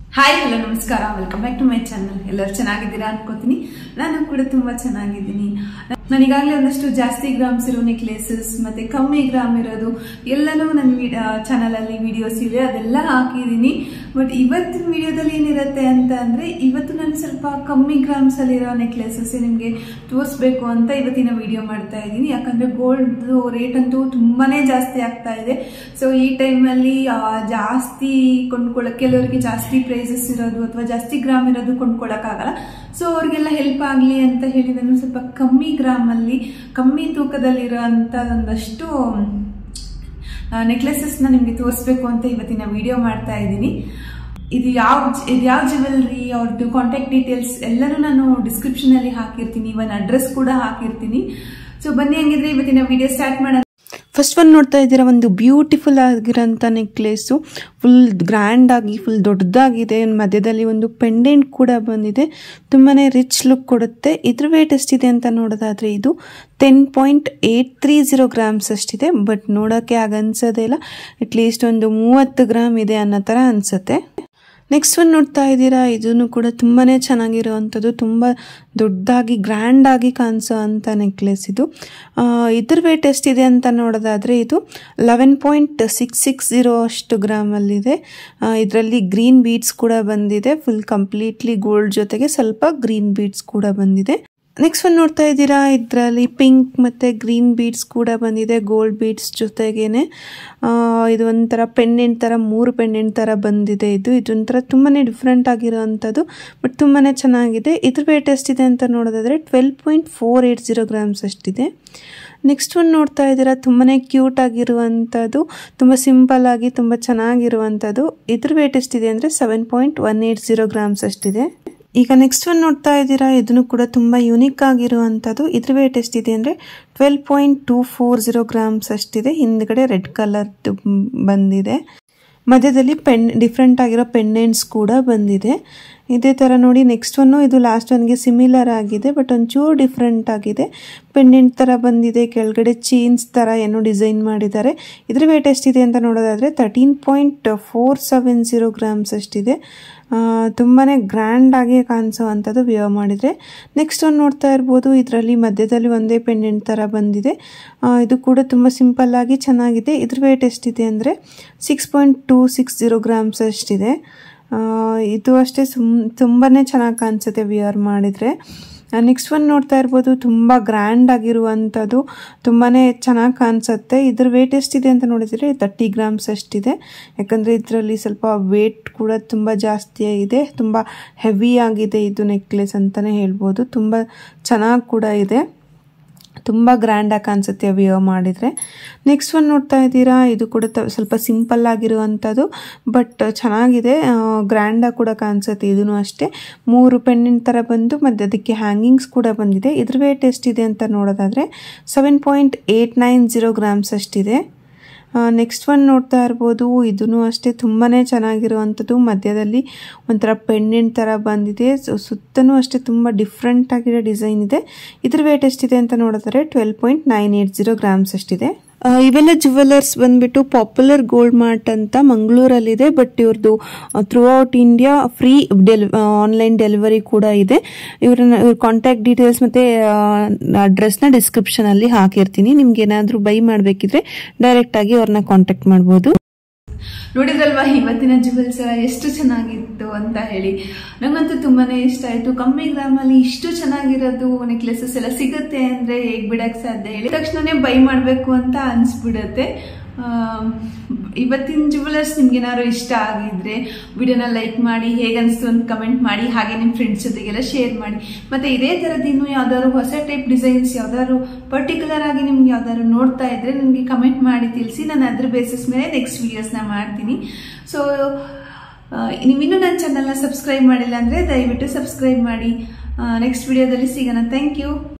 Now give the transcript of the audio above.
hi hello ನಮಸ್ಕಾರ welcome back to my channel ಎಲ್ಲರೂ ಚೆನ್ನಾಗಿದ್ದೀರಾ ಅನ್ಕೋತೀನಿ ನಾನು ಕೂಡ ತುಂಬಾ ಚೆನ್ನಾಗಿದ್ದೀನಿ ನಾನು ಈಗಾಗಲೇ ಒಂದಷ್ಟು ಜಾಸ್ತಿ ಗ್ರಾಮ್ಸ್ ಇರೋ ನೆಕ್ಲೇಸಸ್ ಮತ್ತೆ ಕಮ್ಮಿ ಗ್ರಾಮ್ ಇರೋದು ಎಲ್ಲನೂ ನನ್ನ ಚಾನಲ್ ಅಲ್ಲಿ ವಿಡಿಯೋಸ್ ಇವೆ ಅದೆಲ್ಲ ಹಾಕಿದ್ದೀನಿ ಬಟ್ ಇವತ್ತಿನ ವಿಡಿಯೋದಲ್ಲಿ ಏನಿರುತ್ತೆ ಅಂತ ಅಂದ್ರೆ ಇವತ್ತು ನಾನು ಸ್ವಲ್ಪ ಕಮ್ಮಿ ಗ್ರಾಮ್ಸ್ ಅಲ್ಲಿರೋ ನೆಕ್ಲೆಸಸ್ ನಿಮಗೆ ತೋರಿಸ್ಬೇಕು ಅಂತ ಇವತ್ತಿನ ವಿಡಿಯೋ ಮಾಡ್ತಾ ಇದ್ದೀನಿ ಯಾಕಂದ್ರೆ ಗೋಲ್ಡ್ ರೇಟ್ ಅಂತೂ ತುಂಬಾನೇ ಜಾಸ್ತಿ ಆಗ್ತಾ ಇದೆ ಸೊ ಈ ಟೈಮಲ್ಲಿ ಜಾಸ್ತಿ ಕೊಂಡ್ಕೊಳ್ಳೋಕೆ ಕೆಲವರಿಗೆ ಜಾಸ್ತಿ ಪ್ರೈಸಸ್ ಇರೋದು ಅಥವಾ ಜಾಸ್ತಿ ಗ್ರಾಮ್ ಇರೋದು ಕೊಂಡ್ಕೊಳ್ಳೋಕ್ಕಾಗಲ್ಲ ಸೊ ಅವ್ರಿಗೆಲ್ಲ ಹೆಲ್ಪ್ ಆಗಲಿ ಅಂತ ಹೇಳಿ ನಾನು ಸ್ವಲ್ಪ ಕಮ್ಮಿ ಗ್ರಾಮಲ್ಲಿ ಕಮ್ಮಿ ತೂಕದಲ್ಲಿರೋ ಅಂತ ಒಂದಷ್ಟು ನೆಕ್ಲೆಸಸ್ನ ನಿಮಗೆ ತೋರಿಸ್ಬೇಕು ಅಂತ ಇವತ್ತಿನ ವಿಡಿಯೋ ಮಾಡ್ತಾ ಇದ್ದೀನಿ ಇದು ಯಾವ ಇದು ಯಾವ ಜ್ಯುವೆಲ್ರಿ ಅವ್ರದ್ದು ಕಾಂಟ್ಯಾಕ್ಟ್ ಡೀಟೇಲ್ಸ್ ಎಲ್ಲನೂ ನಾನು ಡಿಸ್ಕ್ರಿಪ್ಷನ್ ಅಲ್ಲಿ ಹಾಕಿರ್ತೀನಿ ಇವನ್ ಅಡ್ರೆಸ್ ಕೂಡ ಹಾಕಿರ್ತೀನಿ ಸೊ ಬನ್ನಿ ಹಂಗಿದ್ರೆ ಇವತ್ತಿನ ವಿಡಿಯೋ ಸ್ಟಾರ್ಟ್ ಮಾಡೋಣ ಫಸ್ಟ್ ಒಂದು ನೋಡ್ತಾ ಇದ್ದೀರಾ ಒಂದು ಬ್ಯೂಟಿಫುಲ್ ಆಗಿರೋಂಥ ನೆಕ್ಲೇಸು ಫುಲ್ ಗ್ರ್ಯಾಂಡ್ ಆಗಿ ಫುಲ್ ದೊಡ್ಡದಾಗಿದೆ ಮಧ್ಯದಲ್ಲಿ ಒಂದು ಪೆಂಡೆಂಟ್ ಕೂಡ ಬಂದಿದೆ ತುಂಬಾ ರಿಚ್ ಲುಕ್ ಕೊಡುತ್ತೆ ಇದ್ರ ವೇಟ್ ಎಷ್ಟಿದೆ ಅಂತ ನೋಡೋದಾದರೆ ಇದು ten point eight three zero grams ಅಷ್ಟಿದೆ ಬಟ್ ನೋಡೋಕ್ಕೆ ಆಗ ಅನ್ಸೋದೇ ಇಲ್ಲ ಅಟ್ಲೀಸ್ಟ್ ಒಂದು ಮೂವತ್ತು ಗ್ರಾಮ್ ಇದೆ ಅನ್ನೋ ಥರ ಅನಿಸುತ್ತೆ ನೆಕ್ಸ್ಟ್ ಒಂದು ನೋಡ್ತಾ ಇದ್ದೀರಾ ಇದನ್ನು ಕೂಡ ತುಂಬಾ ಚೆನ್ನಾಗಿರುವಂಥದ್ದು ತುಂಬ ದೊಡ್ಡದಾಗಿ ಗ್ರ್ಯಾಂಡಾಗಿ ಕಾಣಿಸೋ ಅಂಥ ನೆಕ್ಲೆಸ್ ಇದು ಇದ್ರ ವೇಟ್ ಎಷ್ಟಿದೆ ಅಂತ ನೋಡೋದಾದರೆ ಇದು eleven point six six zero ಅಷ್ಟು ಗ್ರಾಮಲ್ಲಿದೆ ಇದರಲ್ಲಿ ಗ್ರೀನ್ ಬೀಡ್ಸ್ ಕೂಡ ಬಂದಿದೆ ಫುಲ್ ಕಂಪ್ಲೀಟ್ಲಿ ಗೋಲ್ಡ್ ಜೊತೆಗೆ ಸ್ವಲ್ಪ ಗ್ರೀನ್ ಬೀಡ್ಸ್ ಕೂಡ ಬಂದಿದೆ ನೆಕ್ಸ್ಟ್ ಒಂದು ನೋಡ್ತಾ ಇದ್ದೀರಾ ಇದರಲ್ಲಿ ಪಿಂಕ್ ಮತ್ತು ಗ್ರೀನ್ ಬೀಡ್ಸ್ ಕೂಡ ಬಂದಿದೆ ಗೋಲ್ಡ್ ಬೀಡ್ಸ್ ಜೊತೆಗೇನೆ ಇದು ಒಂಥರ ಪೆಂಡೆಂಟ್ ಥರ ಮೂರು ಪೆಂಡೆಂಟ್ ಥರ ಬಂದಿದೆ ಇದು ಇದೊಂಥರ ತುಂಬಾ ಡಿಫ್ರೆಂಟ್ ಆಗಿರೋ ಅಂಥದ್ದು ಬಟ್ ತುಂಬಾ ಚೆನ್ನಾಗಿದೆ ಇದ್ರ ವೇಟ್ ಎಷ್ಟಿದೆ ಅಂತ ನೋಡೋದಾದರೆ twelve point four eight zero grams ಅಷ್ಟಿದೆ ನೆಕ್ಸ್ಟ್ ಒಂದು ನೋಡ್ತಾ ಇದ್ದೀರಾ ತುಂಬಾ ಕ್ಯೂಟ್ ಆಗಿರುವಂಥದ್ದು ತುಂಬ ಸಿಂಪಲ್ ಆಗಿ ತುಂಬ ಚೆನ್ನಾಗಿರುವಂಥದ್ದು ಇದ್ರ ವೇಟ್ ಎಷ್ಟಿದೆ ಅಂದರೆ seven point one eight zero grams ಅಷ್ಟಿದೆ ಈಗ ನೆಕ್ಸ್ಟ್ ಒಂದು ನೋಡ್ತಾ ಇದ್ದೀರಾ ಇದನ್ನು ಕೂಡ ತುಂಬ ಯುನಿಕ್ ಆಗಿರುವಂಥದ್ದು ಇದ್ರ ವೇಟ್ ಎಷ್ಟಿದೆ ಅಂದರೆ twelve point two four zero grams ಅಷ್ಟಿದೆ ಹಿಂದ್ಗಡೆ ರೆಡ್ ಕಲರ್ದು ಬಂದಿದೆ ಮಧ್ಯದಲ್ಲಿ ಪೆನ್ ಡಿಫ್ರೆಂಟ್ ಆಗಿರೋ ಪೆಂಡೆಂಟ್ಸ್ ಕೂಡ ಬಂದಿದೆ ಇದೇ ಥರ ನೋಡಿ ನೆಕ್ಸ್ಟ್ ಒನ್ನು ಇದು ಲಾಸ್ಟ್ ಒನ್ಗೆ ಸಿಮಿಲರ್ ಆಗಿದೆ ಬಟ್ ಒಂಚೂರು ಡಿಫ್ರೆಂಟ್ ಆಗಿದೆ ಪೆಂಡೆಂಟ್ ಥರ ಬಂದಿದೆ ಕೆಳಗಡೆ ಚೀನ್ಸ್ ಥರ ಏನೋ ಡಿಸೈನ್ ಮಾಡಿದ್ದಾರೆ ಇದ್ರ ವೇಟ್ ಎಷ್ಟಿದೆ ಅಂತ ನೋಡೋದಾದರೆ thirteen point four seven zero grams ಅಷ್ಟಿದೆ ತುಂಬಾ ಗ್ರ್ಯಾಂಡಾಗಿ ಕಾಣಿಸೋ ಅಂಥದ್ದು ವ್ಯೂ ಮಾಡಿದರೆ ನೆಕ್ಸ್ಟ್ ಒಂದು ನೋಡ್ತಾ ಇರ್ಬೋದು ಇದರಲ್ಲಿ ಮಧ್ಯದಲ್ಲಿ ಒಂದೇ ಪೆಂಡೆಂಟ್ ಥರ ಬಂದಿದೆ ಇದು ಕೂಡ ತುಂಬ ಸಿಂಪಲ್ಲಾಗಿ ಚೆನ್ನಾಗಿದೆ ಇದ್ರ ವೇಟ್ ಎಷ್ಟಿದೆ ಅಂದರೆ six point two six zero grams ಅಷ್ಟಿದೆ ಇದು ಅಷ್ಟೇ ಸುಮ್ ತುಂಬಾ ಚೆನ್ನಾಗಿ ಕಾಣಿಸುತ್ತೆ ವಿಯರ್ ಮಾಡಿದರೆ ನೆಕ್ಸ್ಟ್ ಒನ್ ನೋಡ್ತಾ ಇರ್ಬೋದು ತುಂಬ ಗ್ರ್ಯಾಂಡ್ ಆಗಿರುವಂಥದ್ದು ತುಂಬಾ ಚೆನ್ನಾಗಿ ಕಾಣಿಸುತ್ತೆ ಇದ್ರ ವೇಟ್ ಎಷ್ಟಿದೆ ಅಂತ ನೋಡಿದರೆ ತರ್ಟಿ ಗ್ರಾಮ್ಸ್ ಅಷ್ಟಿದೆ ಯಾಕಂದರೆ ಇದರಲ್ಲಿ ಸ್ವಲ್ಪ ವೇಟ್ ಕೂಡ ತುಂಬ ಜಾಸ್ತಿ ಇದೆ ತುಂಬ ಹೆವಿ ಆಗಿದೆ ಇದು ನೆಕ್ಲೆಸ್ ಅಂತಲೇ ಹೇಳ್ಬೋದು ತುಂಬ ಚೆನ್ನಾಗಿ ಕೂಡ ಇದೆ ತುಂಬ ಗ್ರ್ಯಾಂಡಾಗಿ ಕಾಣಿಸುತ್ತೆ ವಿಯೋ ಮಾಡಿದರೆ ನೆಕ್ಸ್ಟ್ ಒನ್ ನೋಡ್ತಾ ಇದ್ದೀರಾ ಇದು ಕೂಡ ಸ್ವಲ್ಪ ಸಿಂಪಲ್ ಆಗಿರುವಂಥದ್ದು ಬಟ್ ಚೆನ್ನಾಗಿದೆ ಗ್ರ್ಯಾಂಡಾಗಿ ಕೂಡ ಕಾಣಿಸುತ್ತೆ ಇದೂ ಅಷ್ಟೇ ಮೂರು ಪೆಂಡೆಂಟ್ ಥರ ಬಂದು ಮತ್ತು ಅದಕ್ಕೆ ಹ್ಯಾಂಗಿಂಗ್ಸ್ ಕೂಡ ಬಂದಿದೆ ಇದ್ರ ವೇಟ್ ಎಷ್ಟಿದೆ ಅಂತ ನೋಡೋದಾದರೆ seven point eight nine zero grams ಅಷ್ಟಿದೆ ನೆಕ್ಸ್ಟ್ ಒನ್ ನೋಡ್ತಾ ಇರ್ಬೋದು ಇದೂ ಅಷ್ಟೇ ತುಂಬಾ ಚೆನ್ನಾಗಿರುವಂಥದ್ದು ಮಧ್ಯದಲ್ಲಿ ಒಂಥರ ಪೆಂಡೆಂಟ್ ಥರ ಬಂದಿದೆ ಸುತ್ತಲೂ ಅಷ್ಟೇ ತುಂಬ ಡಿಫ್ರೆಂಟ್ ಆಗಿರೋ ಡಿಸೈನ್ ಇದೆ ಇದ್ರ ವೇಟ್ ಎಷ್ಟಿದೆ ಅಂತ ನೋಡಿದ್ರೆ twelve point nine eight zero grams ಅಷ್ಟಿದೆ ಇವೆಲ್ಲ ಜುವೆಲರ್ಸ್ ಬಂದ್ಬಿಟ್ಟು ಪಾಪ್ಯುಲರ್ ಗೋಲ್ಡ್ ಮಾರ್ಟ್ ಅಂತ ಮಂಗಳೂರಲ್ಲಿದೆ ಬಟ್ ಇವ್ರದ್ದು ಥ್ರೂ ಔಟ್ ಇಂಡಿಯಾ ಫ್ರೀ ಡೆಲ್ ಆನ್ಲೈನ್ ಡೆಲಿವರಿ ಕೂಡ ಇದೆ ಇವ್ರನ್ನ ಇವ್ರ ಕಾಂಟ್ಯಾಕ್ಟ್ ಡೀಟೇಲ್ಸ್ ಮತ್ತೆ ಅಡ್ರೆಸ್ನ ಡಿಸ್ಕ್ರಿಪ್ಷನಲ್ಲಿ ಹಾಕಿರ್ತೀನಿ ನಿಮ್ಗೆ ಏನಾದರೂ ಬೈ ಮಾಡಬೇಕಿದ್ರೆ ಡೈರೆಕ್ಟ್ ಆಗಿ ಅವ್ರನ್ನ ಕಾಂಟ್ಯಾಕ್ಟ್ ಮಾಡ್ಬೋದು ನೋಡಿದ್ರಲ್ವಾ ಇವತ್ತಿನ ಜುವೆಲ್ಸ್ ಎಷ್ಟು ಚೆನ್ನಾಗಿತ್ತು ಅಂತ ಹೇಳಿ ನಂಗಂತೂ ತುಂಬಾನೇ ಇಷ್ಟ ಆಯ್ತು ಕಮ್ಮಿ ಗ್ರಾಮಲ್ಲಿ ಇಷ್ಟು ಚೆನ್ನಾಗಿರೋದು ನೆಕ್ಲೆಸಸ್ ಎಲ್ಲ ಸಿಗುತ್ತೆ ಅಂದ್ರೆ ಹೇಗ್ ಬಿಡಕ್ ಸಾಧ್ಯ ಹೇಳಿ ತಕ್ಷಣನೇ ಬೈ ಮಾಡ್ಬೇಕು ಅಂತ ಅನ್ಸ್ಬಿಡುತ್ತೆ ಇವತ್ತಿನ ಜುವೆಲರ್ಸ್ ನಿಮ್ಗೆ ಏನಾದ್ರು ಇಷ್ಟ ಆಗಿದ್ರೆ ವಿಡಿಯೋನ ಲೈಕ್ ಮಾಡಿ ಹೇಗನ್ಸ್ತು ಅಂತ ಕಮೆಂಟ್ ಮಾಡಿ ಹಾಗೆ ನಿಮ್ಮ ಫ್ರೆಂಡ್ಸ್ ಜೊತೆಗೆಲ್ಲ ಶೇರ್ ಮಾಡಿ ಮತ್ತೆ ಇದೇ ಥರದ್ದು ಇನ್ನು ಯಾವ್ದಾದ್ರು ಹೊಸ ಟೈಪ್ ಡಿಸೈನ್ಸ್ ಯಾವ್ದಾದ್ರು ಪರ್ಟಿಕ್ಯುಲರ್ ಆಗಿ ನಿಮ್ಗೆ ಯಾವ್ದಾದ್ರು ನೋಡ್ತಾ ಇದ್ರೆ ನಿಮ್ಗೆ ಕಮೆಂಟ್ ಮಾಡಿ ತಿಳಿಸಿ ನಾನು ಅದ್ರ ಬೇಸಿಸ್ ಮೇಲೆ ನೆಕ್ಸ್ಟ್ ವಿಡಿಯೋಸ್ನ ಮಾಡ್ತೀನಿ ಸೊ ನೀವಿನ್ನೂ ನನ್ನ ಚಾನಲ್ನ ಸಬ್ಸ್ಕ್ರೈಬ್ ಮಾಡಿಲ್ಲ ಅಂದರೆ ದಯವಿಟ್ಟು ಸಬ್ಸ್ಕ್ರೈಬ್ ಮಾಡಿ ನೆಕ್ಸ್ಟ್ ವಿಡಿಯೋದಲ್ಲಿ ಸಿಗೋಣ ಥ್ಯಾಂಕ್ ಯು